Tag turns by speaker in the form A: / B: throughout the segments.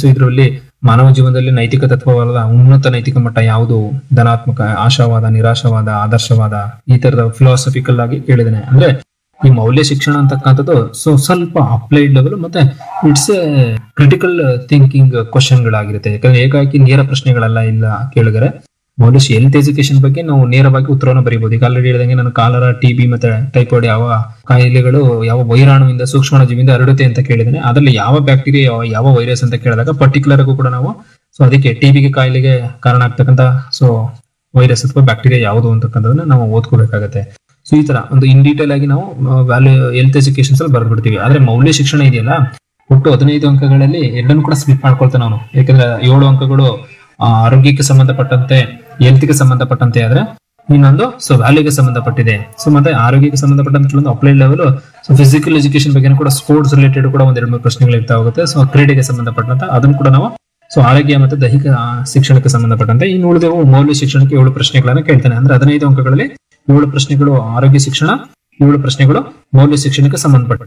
A: so ಇದರಲ್ಲಿ ಮಾನವ ಜೀವನದಲ್ಲಿ ನೈತಿಕ ತತ್ವವಾದ ಉನ್ನತ ನೈತಿಕ ಮಟ್ಟ ಯಾವುದು ಧನಾತ್ಮಕ ಆಶಾವಾದ ನಿರಾಶಾವಾದ ಆದರ್ಶವಾದ ಈ ತರದ ಫಿಲಾಸಫಿಕಲ್ ಆಗಿ ಕೇಳಿದ್ದೇನೆ ಅಂದ್ರೆ ಈ ಮೌಲ್ಯ ಶಿಕ್ಷಣ ಅಂತಕ್ಕಂಥದ್ದು ಸೊ ಸ್ವಲ್ಪ ಅಪ್ಲೈಡ್ ಲೆವೆಲ್ ಮತ್ತೆ ಇಟ್ಸ್ ಎ ಕ್ರಿಟಿಕಲ್ ಥಿಂಕಿಂಗ್ ಕ್ವಶನ್ಗಳಾಗಿರುತ್ತೆ ಯಾಕಂದ್ರೆ ಏಕಾಏಕಿ ನೇರ ಪ್ರಶ್ನೆಗಳೆಲ್ಲ ಇಲ್ಲ ಕೇಳಿದರೆ ಮೌಲ್ಯ ಹೆಲ್ತ್ ಎಜುಕೇಶನ್ ಬಗ್ಗೆ ನಾವು ನೇರವಾಗಿ ಉತ್ತರವನ್ನು ಬರೀಬಹುದು ಈಗ ಆಲ್ರೆಡಿ ಹೇಳಿದಂಗೆ ನಾನು ಕಾಲರ ಟಿ ಬಿ ಮತ್ತೆ ಟೈಫಾಯ್ಡ್ ಯಾವ ಕಾಯಿಲೆಗಳು ಯಾವ ವೈರಾಣುವಿಂದ ಸೂಕ್ಷ್ಮಾಣುಜೀವಿಯಿಂದ ಹರಡುತ್ತೆ ಅಂತ ಕೇಳಿದ್ದೇನೆ ಅದರಲ್ಲಿ ಯಾವ ಬ್ಯಾಕ್ಟೀರಿಯಾ ಯಾವ ಯಾವ ವೈರಸ್ ಅಂತ ಕೇಳಿದಾಗ ಪರ್ಟಿಕ್ಯುಲರ್ ಆಗೂ ಕೂಡ ನಾವು ಸೊ ಅದಕ್ಕೆ ಟಿಬಿಗೆ ಕಾಯಿಲೆಗೆ ಕಾರಣ ಆಗ್ತಕ್ಕಂತ ಸೊ ವೈರಸ್ ಅಥವಾ ಬ್ಯಾಕ್ಟೀರಿಯಾ ಯಾವುದು ಅಂತಕ್ಕಂಥದನ್ನ ನಾವು ಓದ್ಕೋಬೇಕಾಗತ್ತೆ ಸೊ ಈ ತರ ಒಂದು ಇನ್ ಡೀಟೇಲ್ ಆಗಿ ನಾವು ವ್ಯಾಲ್ಯೂ ಹೆಲ್ತ್ ಎಜುಕೇಶನ್ಸ್ ಅಲ್ಲಿ ಬರ್ಬಿಡ್ತೀವಿ ಆದ್ರೆ ಮೌಲ್ಯ ಶಿಕ್ಷಣ ಇದೆಯಲ್ಲ ಒಟ್ಟು ಹದಿನೈದು ಅಂಕಗಳಲ್ಲಿ ಎರಡನ್ನು ಕೂಡ ಸ್ಲಿಪ್ ಮಾಡ್ಕೊಳ್ತೇವೆ ನಾನು ಯಾಕಂದ್ರೆ ಏಳು ಅಂಕಗಳು ಆ, ಆರೋಗ್ಯಕ್ಕೆ ಸಂಬಂಧಪಟ್ಟಂತೆ ಹೆಲ್ತ್ಗೆ ಸಂಬಂಧಪಟ್ಟಂತೆ ಆದ್ರೆ ಇನ್ನೊಂದು ಸೊ ವ್ಯಾಲ್ಯೂಗೆ ಸಂಬಂಧಪಟ್ಟಿದೆ ಸೊ ಮತ್ತೆ ಆರೋಗ್ಯಕ್ಕೆ ಸಂಬಂಧಪಟ್ಟಂತ ಕೆಲವೊಂದು applied level so physical education ಬಗ್ಗೆ ಕೂಡ ಸ್ಪೋರ್ಟ್ಸ್ ರಿಲೇಟೆಡ್ ಕೂಡ ಒಂದ್ ಎರಡು ಮೂರು ಪ್ರಶ್ನೆಗಳು ಇರ್ತಾ ಹೋಗುತ್ತೆ ಸೊ ಕ್ರೀಡೆಗೆ ಸಂಬಂಧಪಟ್ಟಂತ ಅದನ್ನು ಕೂಡ ನಾವು ಸೊ ಆರೋಗ್ಯ ಮತ್ತು ದೈಹಿಕ ಆ, ಶಿಕ್ಷಣಕ್ಕೆ ಸಂಬಂಧಪಟ್ಟಂತೆ ಇನ್ನು ಉಳಿದವು ಮೌಲ್ಯ ಶಿಕ್ಷಣಕ್ಕೆ ಏಳು ಪ್ರಶ್ನೆಗಳನ್ನ ಕೇಳ್ತಾನೆ ಅಂದ್ರೆ ಹದಿನೈದು ಅಂಕಗಳಲ್ಲಿ ಏಳು ಪ್ರಶ್ನೆಗಳು ಆರೋಗ್ಯ ಶಿಕ್ಷಣ ಏಳು ಪ್ರಶ್ನೆಗಳು ಮೌಲ್ಯ ಶಿಕ್ಷಣಕ್ಕೆ ಸಂಬಂಧಪಟ್ಟ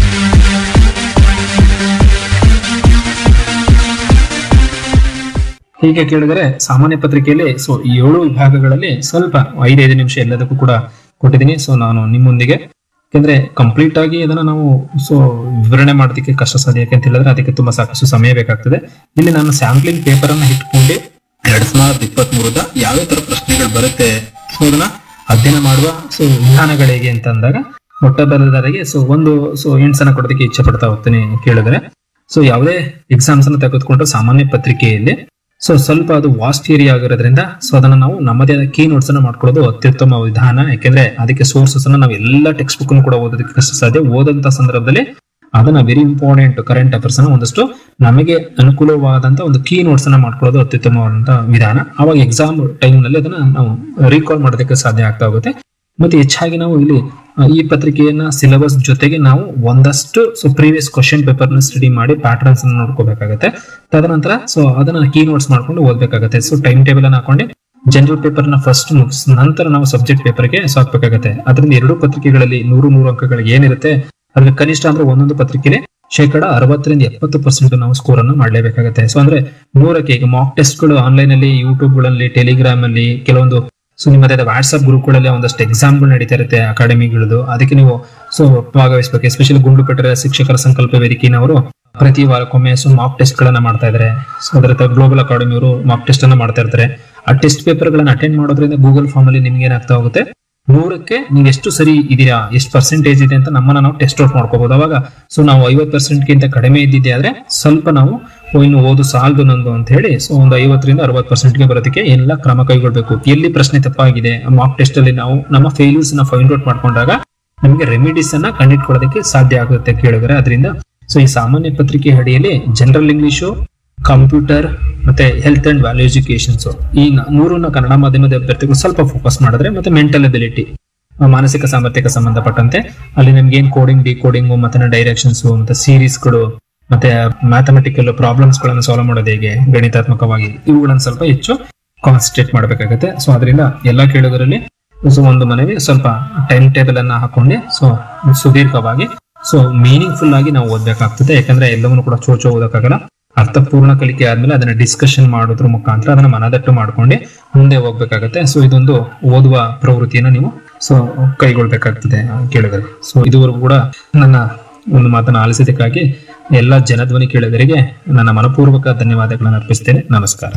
A: ಹೀಗೆ ಕೇಳಿದರೆ ಸಾಮಾನ್ಯ ಪತ್ರಿಕೆಯಲ್ಲಿ ಸೊ ಈ ಏಳು ವಿಭಾಗಗಳಲ್ಲಿ ಸ್ವಲ್ಪ ಐದೈದು ನಿಮಿಷ ಎಲ್ಲದಕ್ಕೂ ಕೂಡ ಕೊಟ್ಟಿದ್ದೀನಿ ಸೊ ನಾನು ನಿಮ್ಮೊಂದಿಗೆ ಯಾಕಂದ್ರೆ ಕಂಪ್ಲೀಟ್ ಆಗಿ ಅದನ್ನ ನಾವು ಸೊ ವಿವರಣೆ ಮಾಡೋದಕ್ಕೆ ಕಷ್ಟ ಸಾಧ್ಯ ಯಾಕೆ ಅಂತ ಹೇಳಿದ್ರೆ ಅದಕ್ಕೆ ತುಂಬಾ ಸಾಕಷ್ಟು ಸಮಯ ಬೇಕಾಗ್ತದೆ ಇಲ್ಲಿ ನಾನು ಸ್ಯಾಂಪ್ಲಿಂಗ್ ಪೇಪರ್ ಅನ್ನ ಇಟ್ಕೊಂಡು ಎರಡ್ ಸಾವಿರದ ಇಪ್ಪತ್ತ್ ಮೂರದ ಯಾವ ತರ ಪ್ರಶ್ನೆಗಳು ಬರುತ್ತೆ ಸೊ ಅದನ್ನ ಅಧ್ಯಯನ ಮಾಡುವ ಸೊ ವಿಧಾನಗಳು ಹೇಗೆ ಅಂತ ಅಂದಾಗ ಮೊಟ್ಟ ಮೊದಲದಾರಿಗೆ ಸೊ ಒಂದು ಸೊ ಹಿಂಟ್ಸ್ ಅನ್ನ ಕೊಡೋದಕ್ಕೆ ಇಚ್ಛೆ ಪಡ್ತಾ ಹೋಗ್ತೀನಿ ಕೇಳಿದ್ರೆ ಸೊ ಯಾವುದೇ ಎಕ್ಸಾಮ್ಸ್ ಅನ್ನು ತೆಗೆದುಕೊಂಡ್ರೆ ಸಾಮಾನ್ಯ ಪತ್ರಿಕೆಯಲ್ಲಿ ಸೊ ಸ್ವಲ್ಪ ಅದು ವಾಸ್ಟ್ ಏರಿಯಾ ಆಗಿರೋದ್ರಿಂದ ಸೊ ಅದನ್ನ ನಾವು ನಮ್ಮದೇ ಆದ ಕೀ ನೋಟ್ಸ್ ಅನ್ನ ಮಾಡ್ಕೊಳ್ಳೋದು ಅತ್ಯುತ್ತಮ ವಿಧಾನ ಯಾಕೆಂದ್ರೆ ಅದಕ್ಕೆ ಸೋರ್ಸಸ್ ಅನ್ನ ನಾವು ಎಲ್ಲ ಟೆಕ್ಸ್ಟ್ ಬುಕ್ ಕೂಡ ಓದೋದಕ್ಕೆ ಕಷ್ಟ ಸಾಧ್ಯ ಓದಂತ ಸಂದರ್ಭದಲ್ಲಿ ಅದನ್ನ ವೆರಿ ಇಂಪಾರ್ಟೆಂಟ್ ಕರೆಂಟ್ ಅಫೇರ್ಸ್ ಅನ್ನ ಒಂದಷ್ಟು ನಮಗೆ ಅನುಕೂಲವಾದಂತ ಒಂದು ಕೀ ನೋಟ್ಸ್ ಅನ್ನ ಮಾಡ್ಕೊಳ್ಳೋದು ಅತ್ಯುತ್ತಮವಾದಂತ ವಿಧಾನ ಅವಾಗ ಎಕ್ಸಾಮ್ ಟೈಮ್ ನಲ್ಲಿ ಅದನ್ನ ನಾವು ರೀಕಾಲ್ ಮಾಡೋದಕ್ಕೆ ಸಾಧ್ಯ ಆಗ್ತಾ ಹೋಗುತ್ತೆ ಮತ್ತೆ ಹೆಚ್ಚಾಗಿ ನಾವು ಇಲ್ಲಿ ಆ, ಈ ಪತ್ರಿಕೆಯನ್ನ ಸಿಲೆಬಸ್ ಜೊತೆಗೆ ನಾವು ಒಂದಷ್ಟು ಸೊ ಪ್ರೀವಿಯಸ್ ಕ್ವಶನ್ ಪೇಪರ್ ನ ಸ್ಟಡಿ ಮಾಡಿ ಪ್ಯಾಟರ್ನ್ಸ್ ಅನ್ನ ನೋಡ್ಕೋಬೇಕಾಗತ್ತೆ ತದನಂತರ ಸೊ ಅದನ್ನ ಕೀ ನೋಟ್ಸ್ ಮಾಡ್ಕೊಂಡು ಓದ್ಬೇಕಾಗತ್ತೆ ಸೊ ಟೈಮ್ ಟೇಬಲ್ ಅನ್ನ ಹಾಕೊಂಡು ಜನರಲ್ ಪೇಪರ್ ನ ಫಸ್ಟ್ ಮುಗಿಸ್ ನಂತರ ನಾವು ಸಬ್ಜೆಕ್ಟ್ ಪೇಪರ್ಗೆ ಸಾಕ್ಬೇಕಾಗತ್ತೆ ಅದರಿಂದ ಎರಡು ಪತ್ರಿಕೆಗಳಲ್ಲಿ ನೂರು ನೂರು ಅಂಕಗಳಿಗೆ ಏನಿರುತ್ತೆ ಅದ್ರಲ್ಲಿ ಕನಿಷ್ಠ ಅಂದ್ರೆ ಒಂದೊಂದು ಪತ್ರಿಕೆಯಲ್ಲಿ ಶೇಕಡ ಅರವತ್ತರಿಂದ ಎಪ್ಪತ್ತು ಪರ್ಸೆಂಟ್ ನಾವು ಸ್ಕೋರ್ ಅನ್ನು ಮಾಡಲೇಬೇಕಾಗುತ್ತೆ ಸೊ ಅಂದ್ರೆ ನೂರಕ್ಕೆ ಈಗ ಮಾಕ್ ಟೆಸ್ಟ್ ಗಳು ಆನ್ಲೈನ್ ಅಲ್ಲಿ ಯೂಟ್ಯೂಬ್ ಗಳಲ್ಲಿ ಟೆಲಿಗ್ರಾಮ್ ಅಲ್ಲಿ ಕೆಲವೊಂದು ಸೊ ನಿಮ್ಮದೇ ವಾಟ್ಸ್ಆಪ್ ಗ್ರೂಪ್ಗಳಲ್ಲಿ ಒಂದಷ್ಟು ಎಕ್ಸಾಮ್ಗಳು ನಡೀತಾ ಇರುತ್ತೆ ಅಕಾಡೆಮಿಗಳದು ಅದಕ್ಕೆ ನೀವು ಸೊ ಭಾಗವಹಿಸಬೇಕು ಎಸ್ಪೆಷಲಿ ಗುಂಡ್ಲುಪೇಟೆ ಶಿಕ್ಷಕರ ಸಂಕಲ್ಪ ವೇದಿಕೆನವರು ಪ್ರತಿ ವಾರಕ್ಕೊಮ್ಮೆ ಸೊ ಮಾಕ್ ಟೆಸ್ಟ್ ಗಳನ್ನ ಮಾಡ್ತಾ ಇದ್ದಾರೆ ಸೊ ಅದರ ಗ್ಲೋಬಲ್ ಅಕಾಡೆಮಿ ಅವರು ಮಾಕ್ ಟೆಸ್ಟ್ ಅನ್ನ ಮಾಡ್ತಾ ಇರ್ತಾರೆ ಆ ಟೆಸ್ಟ್ ಪೇಪರ್ ಗಳನ್ನ ಅಟೆಂಡ್ ಮಾಡೋದ್ರಿಂದ ಗೂಗಲ್ ಫಾರ್ಮ್ ಅಲ್ಲಿ ನಿಮ್ಗೆ ಏನಾಗ್ತಾ ಹೋಗುತ್ತೆ ನೂರಕ್ಕೆ ನೀವು ಎಷ್ಟು ಸರಿ ಇದೀರಾ ಎಷ್ಟು ಪರ್ಸೆಂಟೇಜ್ ಇದೆ ಅಂತ ನಮ್ಮನ್ನ ನಾವು ಟೆಸ್ಟ್ ಔಟ್ ಮಾಡ್ಕೋಬಹುದು ಅವಾಗ ಸೊ ನಾವು ಐವತ್ತು ಪರ್ಸೆಂಟ್ ಗಿಂತ ಕಡಿಮೆ ಇದ್ದಿದ್ದೆ ಆದ್ರೆ ಸ್ವಲ್ಪ ನಾವು ಓ, ಇನ್ನು ಓದು ಸಾಲದು ನಂದು ಅಂತ ಹೇಳಿ ಸೊ ಒಂದು ಐವತ್ತರಿಂದ ಅರವತ್ತು ಪರ್ಸೆಂಟ್ ಗೆ ಬರೋದಕ್ಕೆ ಎಲ್ಲ ಕ್ರಮ ಕೈಗೊಳ್ಬೇಕು ಎಲ್ಲಿ ಪ್ರಶ್ನೆ ತಪ್ಪಾಗಿದೆ ಮಾಕ್ ಟೆಸ್ಟ್ ಅಲ್ಲಿ ನಾವು ನಮ್ಮ ಫೇಲ್ಯೂರ್ಸ್ ನ ಫೈಂಡ್ ಔಟ್ ಮಾಡ್ಕೊಂಡಾಗ ನಮಗೆ ರೆಮಿಡೀಸ್ ಅನ್ನ ಕಂಡಿಟ್ಕೊಳ್ಳೋದಕ್ಕೆ ಸಾಧ್ಯ ಆಗುತ್ತೆ ಕೇಳಿದ್ರೆ ಅದರಿಂದ ಸೊ ಈ ಸಾಮಾನ್ಯ ಪತ್ರಿಕೆ ಅಡಿಯಲ್ಲಿ ಜನರಲ್ ಇಂಗ್ಲಿಷು ಕಂಪ್ಯೂಟರ್ ಮತ್ತೆ ಹೆಲ್ತ್ ಅಂಡ್ ವ್ಯಾಲ್ಯೂ ಎಜುಕೇಶನ್ಸ್ ಈ ನ- ಮೂರನ್ನ ಕನ್ನಡ ಮಾಧ್ಯಮದ ಅಭ್ಯರ್ಥಿಗಳು ಸ್ವಲ್ಪ ಫೋಕಸ್ ಮಾಡಿದ್ರೆ ಮತ್ತೆ ಮೆಂಟಲ್ ಎಬಿಲಿಟಿ ಮಾನಸಿಕ ಸಾಮರ್ಥ್ಯಕ್ಕೆ ಸಂಬಂಧಪಟ್ಟಂತೆ ಅಲ್ಲಿ ನಿಮ್ಗೆ ಏನ್ ಕೋಡಿಂಗ್ ಡಿಕೋಡಿಂಗ್ ಮತ್ತೆ ಡೈರೆಕ್ಷನ್ಸ್ ಮತ್ತೆ ಸೀರೀಸ್ಗಳು ಮತ್ತೆ ಮ್ಯಾಥಮೆಟಿಕಲ್ ಪ್ರಾಬ್ಲಮ್ಸ್ ಗಳನ್ನ ಸಾಲ್ವ್ ಮಾಡೋದು ಹೇಗೆ ಗಣಿತಾತ್ಮಕವಾಗಿ ಇವುಗಳನ್ನ ಸ್ವಲ್ಪ ಹೆಚ್ಚು ಕಾನ್ಸಂಟ್ರೇಟ್ ಮಾಡಬೇಕಾಗುತ್ತೆ ಸೊ ಅದರಿಂದ ಎಲ್ಲಾ ಕೇಳುಗರಲ್ಲಿ ಸೊ ಒಂದು ಮನವಿ ಸ್ವಲ್ಪ ಟೈಮ್ ಟೇಬಲ್ ಅನ್ನ ಹಾಕೊಂಡು ಸೊ ಸುದೀರ್ಘವಾಗಿ ಸೊ ಮೀನಿಂಗ್ಫುಲ್ ಆಗಿ ನಾವು ಓದ್ಬೇಕಾಗ್ತದೆ ಯಾಕಂದ್ರೆ ಎಲ್ಲವನ್ನು ಕೂಡ ಚೋಚೋ ಓದಕ್ಕಾಗಲ್ಲ ಅರ್ಥಪೂರ್ಣ ಕಲಿಕೆ ಆದ್ಮೇಲೆ ಅದನ್ನ ಡಿಸ್ಕಷನ್ ಮಾಡೋದ್ರ ಮುಖಾಂತರ ಅದನ್ನ ಮನದಟ್ಟು ಮಾಡ್ಕೊಂಡು ಮುಂದೆ ಹೋಗ್ಬೇಕಾಗತ್ತೆ ಸೊ ಇದೊಂದು ಓದುವ ಪ್ರವೃತ್ತಿಯನ್ನ ನೀವು ಸೊ ಕೈಗೊಳ್ಬೇಕಾಗ್ತದೆ ಕೇಳಿದರೆ ಸೊ ಇದುವರೆಗೂ ಕೂಡ ನನ್ನ ಒಂದು ಮಾತನ್ನ ಆಲಿಸಿದ್ದಕ್ಕಾಗಿ ಎಲ್ಲ ಜನಧ್ವನಿ ಕೇಳಿದರಿಗೆ ನನ್ನ ಮನಪೂರ್ವಕ ಧನ್ಯವಾದಗಳನ್ನು ಅರ್ಪಿಸ್ತೇನೆ ನಮಸ್ಕಾರ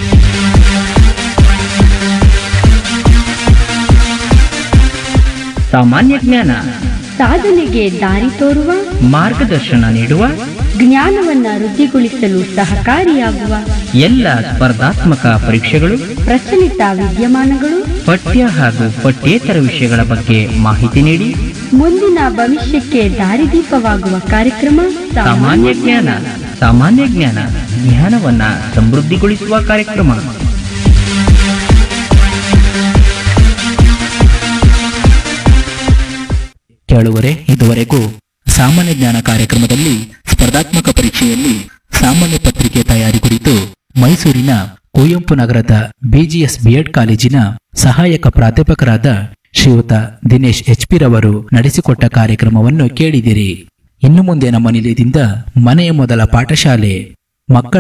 B: ಸಾಮಾನ್ಯ ಜ್ಞಾನ
C: ಸಾಧನೆಗೆ ದಾರಿ ತೋರುವ
B: ಮಾರ್ಗದರ್ಶನ ನೀಡುವ
C: ಜ್ಞಾನವನ್ನ ವೃದ್ಧಿಗೊಳಿಸಲು ಸಹಕಾರಿಯಾಗುವ
B: ಎಲ್ಲ ಸ್ಪರ್ಧಾತ್ಮಕ ಪರೀಕ್ಷೆಗಳು
C: ಪ್ರಚಲಿತ ವಿದ್ಯಮಾನಗಳು
B: ಪಠ್ಯ ಹಾಗೂ ಪಠ್ಯೇತರ ವಿಷಯಗಳ ಬಗ್ಗೆ ಮಾಹಿತಿ ನೀಡಿ
C: ಮುಂದಿನ ಭವಿಷ್ಯಕ್ಕೆ ದಾರಿದೀಪವಾಗುವ ಕಾರ್ಯಕ್ರಮ
B: ಸಾಮಾನ್ಯ ಜ್ಞಾನ ಸಾಮಾನ್ಯ ಜ್ಞಾನ ಜ್ಞಾನವನ್ನ ಸಮೃದ್ಧಿಗೊಳಿಸುವ ಕಾರ್ಯಕ್ರಮ
D: ಕೇಳುವರೆ ಇದುವರೆಗೂ ಸಾಮಾನ್ಯ ಜ್ಞಾನ ಕಾರ್ಯಕ್ರಮದಲ್ಲಿ ಸ್ಪರ್ಧಾತ್ಮಕ ಪರೀಕ್ಷೆಯಲ್ಲಿ ಸಾಮಾನ್ಯ ಪತ್ರಿಕೆ ತಯಾರಿ ಕುರಿತು ಮೈಸೂರಿನ ಕುವೆಂಪು ನಗರದ ಬಿಜಿಎಸ್ ಬಿಎಡ್ ಕಾಲೇಜಿನ ಸಹಾಯಕ ಪ್ರಾಧ್ಯಾಪಕರಾದ ಶ್ರೀಯುತ ದಿನೇಶ್ ಎಚ್ ಪಿ ರವರು ನಡೆಸಿಕೊಟ್ಟ ಕಾರ್ಯಕ್ರಮವನ್ನು ಕೇಳಿದಿರಿ ಇನ್ನು ಮುಂದೆ ನಮ್ಮ ನಿಲಯದಿಂದ ಮನೆಯ ಮೊದಲ ಪಾಠಶಾಲೆ ಮಕ್ಕಳ